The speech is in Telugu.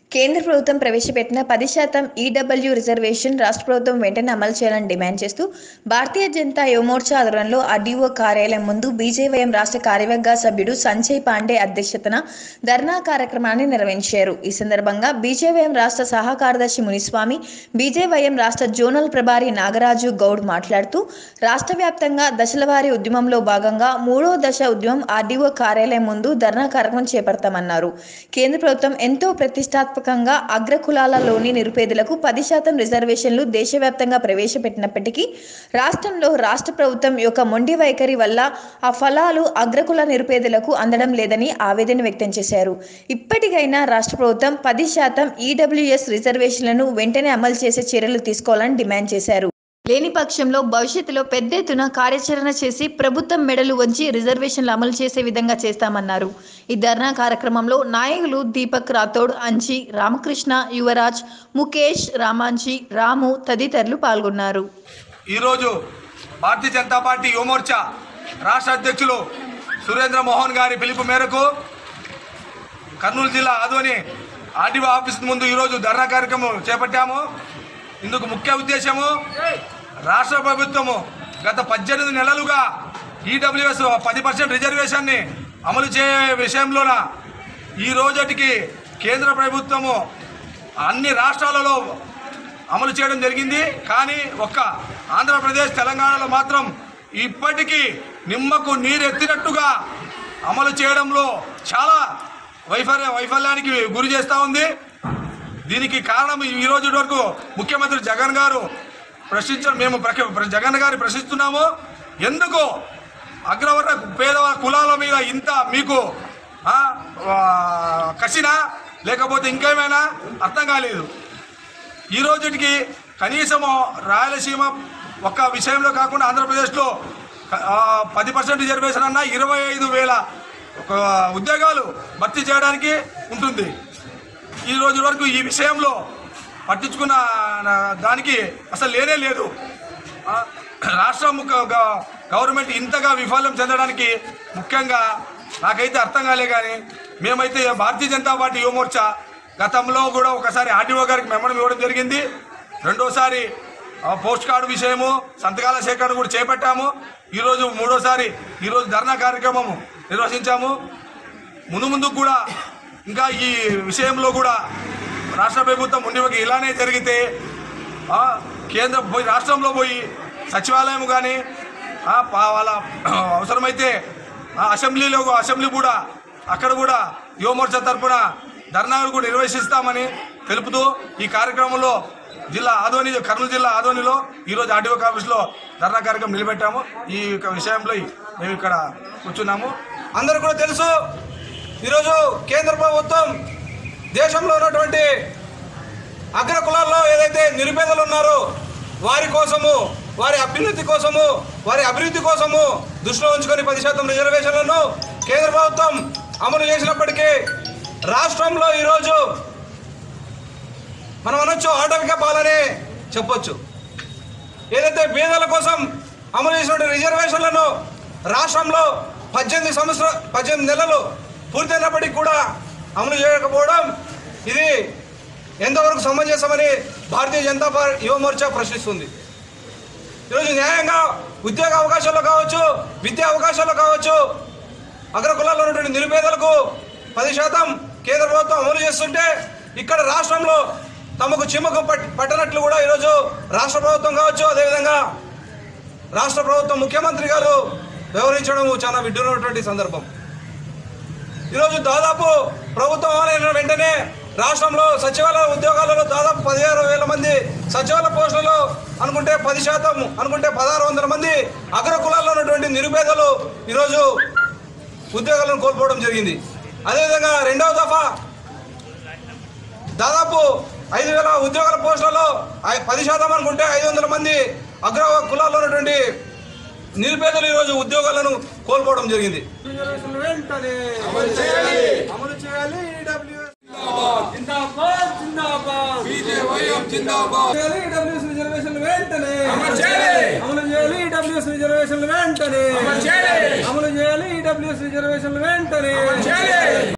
కేంద్ర ప్రభుత్వం ప్రవేశపెట్టిన పది శాతం ఈడబ్ల్యూ రిజర్వేషన్ రాష్ట్ర ప్రభుత్వం వెంటనే అమలు చేయాలని డిమాండ్ చేస్తూ భారతీయ జనతా యువమోర్చా ఆధ్వర్యంలో ఆర్డీఓ కార్యాలయం ముందు బీజేవైఎం రాష్ట్ర కార్యవర్గ సభ్యుడు సంజయ్ పాండే అధ్యక్షతన ధర్నా కార్యక్రమాన్ని నిర్వహించారు ఈ సందర్భంగా బీజేవైఎం రాష్ట్ర సహా కార్యదర్శి మునిస్వామి బీజేవైఎం రాష్ట్ర జోనల్ ప్రభారి నాగరాజు గౌడ్ మాట్లాడుతూ రాష్ట్ర వ్యాప్తంగా దశలవారీ ఉద్యమంలో భాగంగా మూడో దశ ఉద్యమం ఆర్డీఓ కార్యాలయం ముందు ధర్నా కార్యక్రమం చేపడతామన్నారు కేంద్ర ప్రభుత్వం ఎంతో ప్రతిష్టాత్మకంగా అగ్రకులాలలోని నిరుపేదలకు పది శాతం రిజర్వేషన్లు దేశవ్యాప్తంగా ప్రవేశపెట్టినప్పటికీ రాష్ట్రంలో రాష్ట్ర ప్రభుత్వం యొక్క మొండి వైఖరి వల్ల ఆ ఫలాలు అగ్రకుల నిరుపేదలకు అందడం లేదని ఆవేదన వ్యక్తం చేశారు ఇప్పటికైనా రాష్ట్ర ప్రభుత్వం పది శాతం ఈడబ్ల్యూఎస్ రిజర్వేషన్లను వెంటనే అమలు చేసే చర్యలు తీసుకోవాలని డిమాండ్ చేశారు లేని పక్షంలో భవిష్యత్తులో పెద్ద ఎత్తున కార్యాచరణ చేసి ప్రభుత్వం మెడలు వంచి రిజర్వేషన్లు అమలు చేసే విధంగా చేస్తామన్నారు ఈ ధర్నా కార్యక్రమంలో నాయకులు దీపక్ రాథోడ్ అంచి రామకృష్ణ యువరాజ్ ముఖేష్ రామాంజీ రాము తదితరులు పాల్గొన్నారు ఈరోజు భారతీయ జనతా పార్టీ యువమోర్చా రాష్ట్ర అధ్యక్షులు సురేంద్ర మోహన్ గారి పిలుపు మేరకు కర్నూలు జిల్లా ఆదోని ఆర్డీఓ ఆఫీస్ ముందు ఈరోజు ధర్నా కార్యక్రమం చేపట్టాము ఇందుకు ముఖ్య ఉద్దేశము రాష్ట్ర ప్రభుత్వము గత పద్దెనిమిది నెలలుగా ఈడబ్ల్యూఎస్ పది పర్సెంట్ రిజర్వేషన్ని అమలు చేయే విషయంలోన ఈ రోజుటికి కేంద్ర ప్రభుత్వము అన్ని రాష్ట్రాలలో అమలు చేయడం జరిగింది కానీ ఒక్క ఆంధ్రప్రదేశ్ తెలంగాణలో మాత్రం ఇప్పటికీ నిమ్మకు నీరెత్తినట్టుగా అమలు చేయడంలో చాలా వైఫల్య వైఫల్యానికి గురి చేస్తూ ఉంది దీనికి కారణం ఈ రోజు వరకు ముఖ్యమంత్రి జగన్ గారు ప్రశ్నించడం మేము ప్రక- జగన్ గారి ప్రశ్నిస్తున్నాము ఎందుకు అగ్రవర్ణ పేద కులాల మీద ఇంత మీకు ఆ, ఆ, కసినా లేకపోతే ఇంకేమైనా అర్థం కాలేదు ఈ రోజుకి కనీసము రాయలసీమ ఒక్క విషయంలో కాకుండా ఆంధ్రప్రదేశ్లో ఆ, పది పర్సెంట్ రిజర్వేషన్ అన్న ఇరవై ఐదు వేల ఒక ఉద్యోగాలు భర్తీ చేయడానికి ఉంటుంది ఈ రోజు వరకు ఈ విషయంలో పట్టించుకున్న దానికి అసలు లేనే లేదు ఆ, రాష్ట్ర ముఖ్య గ- గవర్నమెంట్ ఇంతగా విఫలం చెందడానికి ముఖ్యంగా నాకైతే అర్థం కాలే కానీ మేమైతే భారతీయ జనతా పార్టీ యువమోర్చా గతంలో కూడా ఒకసారి ఆర్టీఓ గారికి మెమడం ఇవ్వడం జరిగింది రెండోసారి ఆ, పోస్ట్ కార్డు విషయము సంతకాల సేకరణ కూడా చేపట్టాము ఈరోజు మూడోసారి ఈరోజు ధర్నా కార్యక్రమము నిర్వహించాము ముందు ముందు కూడా ఇంకా ఈ విషయంలో కూడా రాష్ట్ర ప్రభుత్వం ముందుకి ఇలానే జరిగితే ఆ, కేంద్ర పోయి రాష్ట్రంలో పోయి సచివాలయం కానీ వాళ్ళ అవసరమైతే ఆ, అసెంబ్లీలో అసెంబ్లీ కూడా అక్కడ కూడా యువమోర్చా తరఫున ధర్నాలు కూడా నిర్వహిస్తామని తెలుపుతూ ఈ కార్యక్రమంలో జిల్లా ఆదోని కర్నూలు జిల్లా ఆదోనిలో ఈరోజు ఆర్డీఓ ఆఫీస్లో ధర్నా కార్యక్రమం నిలబెట్టాము ఈ యొక్క విషయంలో మేము ఇక్కడ కూర్చున్నాము అందరూ కూడా తెలుసు ఈరోజు కేంద్ర ప్రభుత్వం దేశంలో ఉన్నటువంటి అగ్ర కులాల్లో ఏదైతే నిరుపేదలు ఉన్నారో వారి కోసము వారి అభ్యున్నతి కోసము వారి అభివృద్ధి కోసము దృష్టిలో ఉంచుకొని పది శాతం రిజర్వేషన్లను కేంద్ర ప్రభుత్వం అమలు చేసినప్పటికీ రాష్ట్రంలో ఈరోజు మనం అనొచ్చు ఆటవిక పాలనే చెప్పొచ్చు ఏదైతే పేదల కోసం అమలు చేసినటువంటి రిజర్వేషన్లను రాష్ట్రంలో పద్దెనిమిది సంవత్సర పద్దెనిమిది నెలలు పూర్తయినప్పటికీ కూడా అమలు చేయకపోవడం ఇది ఎంతవరకు సమంజసమని భారతీయ జనతా పార్టీ యువ మోర్చా ప్రశ్నిస్తుంది ఈరోజు న్యాయంగా ఉద్యోగ అవకాశాల్లో కావచ్చు విద్యా అవకాశాల్లో కావచ్చు అగ్ర కులాల్లో ఉన్నటువంటి నిరుపేదలకు పది శాతం కేంద్ర ప్రభుత్వం అమలు చేస్తుంటే ఇక్కడ రాష్ట్రంలో తమకు చిమ్మకం పట్- పట్టనట్లు కూడా ఈరోజు రాష్ట్ర ప్రభుత్వం కావచ్చు అదేవిధంగా రాష్ట్ర ప్రభుత్వం ముఖ్యమంత్రి గారు వ్యవహరించడం చాలా విడ్డూరమైనటువంటి సందర్భం ఈరోజు దాదాపు ప్రభుత్వం అమలైన వెంటనే రాష్ట్రంలో సచివాలయ ఉద్యోగాలలో దాదాపు పదిహేను వేల మంది సచివాలయ పోస్టులలో అనుకుంటే పది శాతం అనుకుంటే పదహారు వందల మంది అగ్ర కులాల్లో ఉన్నటువంటి నిరుపేదలు ఈరోజు ఉద్యోగాలను కోల్పోవడం జరిగింది అదేవిధంగా రెండవ దఫా దాదాపు ఐదు వేల ఉద్యోగాల పోస్టులలో ఐ- పది శాతం అనుకుంటే ఐదు వందల మంది అగ్ర కులాల్లో ఉన్నటువంటి నిరుపేదలు ఈరోజు ఉద్యోగాలను కోల్పోవడం జరిగింది అమలు చేయాలి ఈడబ్ల్యూఎస్ జిందాబాద్ జిందాబాద్ బీజేవైఎం జిందాబాద్ చేయాలి ఈడబ్ల్యూఎస్ రిజర్వేషన్లు వెంటనే అమలు చేయాలి ఈడబ్ల్యూఎస్ రిజర్వేషన్లు వెంటనే అమలు చేయాలి ఈడబ్ల్యూఎస్ రిజర్వేషన్లు వెంటనే